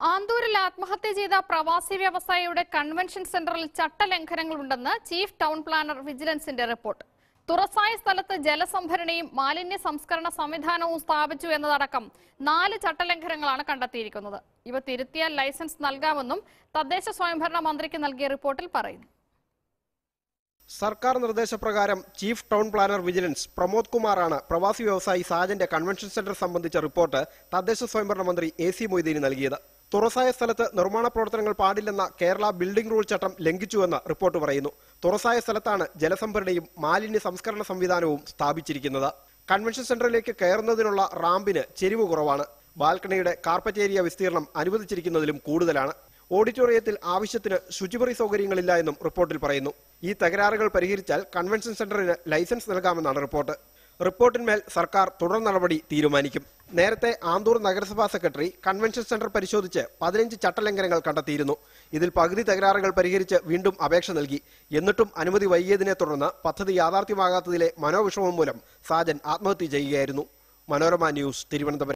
ആന്തൂരിൽ ആത്മഹത്യ ചെയ്ത പ്രവാസി വ്യവസായിയുടെ കൺവെൻഷൻ സെന്ററിൽ ചട്ടലംഘനങ്ങളുണ്ടെന്ന് ചീഫ് ടൗൺ പ്ലാനർ വിജിലൻസിന്റെ റിപ്പോർട്ട് തുറസായ സ്ഥലത്ത് ജലസംഭരണിയും മാലിന്യ സംസ്കരണ സംവിധാനവും സ്ഥാപിച്ചു എന്നതടക്കം നാല് ചട്ടലംഘനങ്ങളാണ് കണ്ടെത്തിയിരിക്കുന്നത് ഇവ തിരുത്തിയാൽ ലൈസൻസ് നൽകാമെന്നും തദ്ദേശ സ്വയംഭരണ മന്ത്രിക്ക് നൽകിയ റിപ്പോർട്ടിൽ പറയുന്നു സർക്കാർ നിർദ്ദേശപ്രകാരം chief town planner vigilance Pramod കുമാറാണ് പ്രവാസി വ്യവസായി സാജന്റെ കൺവെൻഷൻ സെന്റർ സംബന്ധിച്ച റിപ്പോർട്ട് തദ്ദേശ സ്വയംഭരണ മന്ത്രി എ സി മൊയ്തീന് നൽകിയത് തുറസായ സ്ഥലത്ത് നിർമ്മാണ പ്രവർത്തനങ്ങൾ പാടില്ലെന്ന കേരള ബിൽഡിംഗ് റൂൾ ചട്ടം ലംഘിച്ചുവെന്ന് റിപ്പോർട്ട് പറയുന്നു തുറസായ സ്ഥലത്താണ് ജലസംഭരണിയും മാലിന്യ സംസ്കരണ സംവിധാനവും സ്ഥാപിച്ചിരിക്കുന്നത് കൺവെൻഷൻ സെന്ററിലേക്ക് കയറുന്നതിനുള്ള റാമ്പിന് ചെരിവ് കുറവാണ് ബാൽക്കണിയുടെ കാർപ്പറ്റ് ഏരിയ വിസ്തീർണം അനുവദിച്ചിരിക്കുന്നതിലും കൂടുതലാണ് ഓഡിറ്റോറിയത്തിൽ ആവശ്യത്തിന് ശുചിമുറി സൗകര്യങ്ങളില്ല എന്നും റിപ്പോർട്ടിൽ പറയുന്നു ഈ തകരാറുകൾ പരിഹരിച്ചാൽ കൺവെൻഷൻ സെന്ററിന് ലൈസൻസ് നൽകാമെന്നാണ് റിപ്പോർട്ട് റിപ്പോർട്ടിന്മേൽ സർക്കാർ തുടർ നടപടി തീരുമാനിക്കും നേരത്തെ ആന്തൂർ നഗരസഭാ സെക്രട്ടറി കൺവെൻഷൻ സെന്റർ പരിശോധിച്ച് പതിനഞ്ച് ചട്ടലംഘനങ്ങൾ കണ്ടെത്തിയിരുന്നു ഇതിൽ പകുതി തകരാറുകൾ പരിഹരിച്ച് വീണ്ടും അപേക്ഷ നൽകി എന്നിട്ടും അനുമതി വൈകിയതിനെ തുടർന്ന് പദ്ധതി യാഥാർത്ഥ്യമാകാത്തതിലെ മനോവിഷമം മൂലം സാജൻ ആത്മഹത്യ ചെയ്യുകയായിരുന്നു മനോരമ ന്യൂസ് തിരുവനന്തപുരം